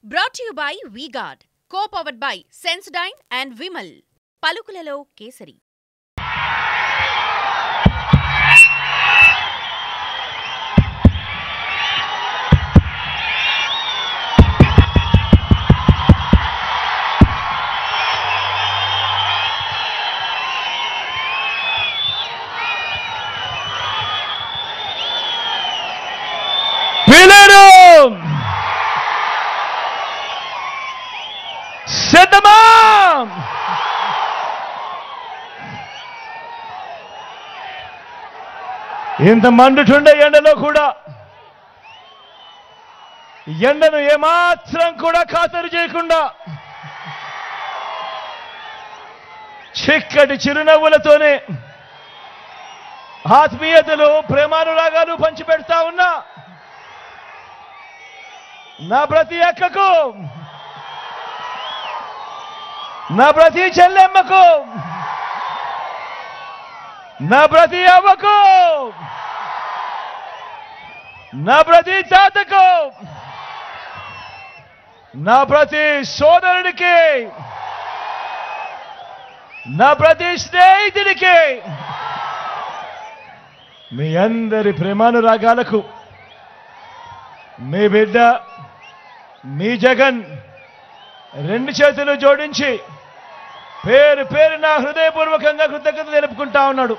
brought you by V-Guard co powered by Sensodyne and Vimal పలుకులలో కేసరి పిల్లలు సిద్ధమా ఇంత మండుచుండే ఎండలో కూడా ఎండను ఏమాత్రం కూడా ఖాతరు చేయకుండా చిక్కటి చిరునవ్వులతోనే ఆత్మీయతలు ప్రేమానురాగాలు పంచిపెడతా ఉన్నా నా ప్రతి అక్కకు నా ప్రతి చెల్లెమ్మకు నా ప్రతి అవ్వకు నా ప్రతి తాతకు నా ప్రతి సోదరుడికి నా ప్రతి స్నేహితుడికి మీ అందరి ప్రేమానురాగాలకు మీ బిడ్డ మీ జగన్ రెండు చేతులు జోడించి పేరు పేరు నా హృదయపూర్వకంగా కృతజ్ఞత తెలుపుకుంటా ఉన్నాడు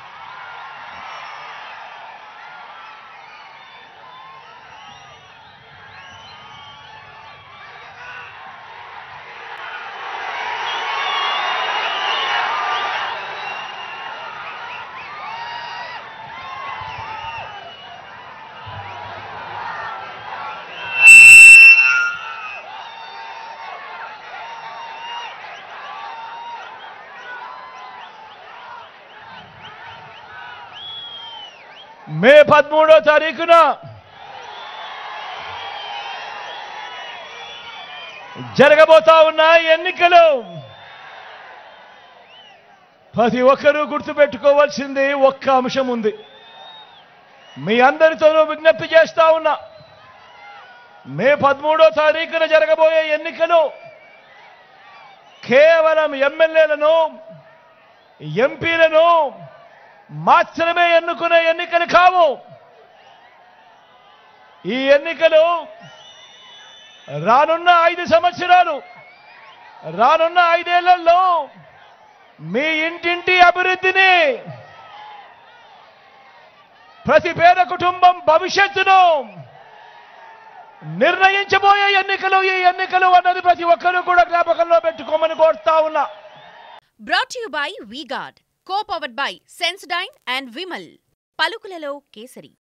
మే పదమూడో తారీఖున జరగబోతా ఉన్న ఎన్నికలు ప్రతి ఒక్కరూ గుర్తుపెట్టుకోవాల్సింది ఒక్క అంశం ఉంది మీ అందరితోనూ విజ్ఞప్తి చేస్తా ఉన్నా మే పదమూడో తారీఖున జరగబోయే ఎన్నికలు కేవలం ఎమ్మెల్యేలను ఎంపీలను మాత్రమే ఎన్నుకునే ఎన్నికలు కావు ఈ ఎన్నికలు రానున్న ఐదు సంవత్సరాలు రానున్న ఐదేళ్లలో మీ ఇంటింటి అభివృద్ధిని ప్రతి పేద కుటుంబం భవిష్యత్తును నిర్ణయించబోయే ఎన్నికలు ఈ ఎన్నికలు అన్నది ప్రతి ఒక్కరూ కూడా జ్ఞాపకంలో పెట్టుకోమని కోరుతా ఉన్నా brought you by V-Guard co powered by Sensodyne and Vimal పలుకులలో కేసరి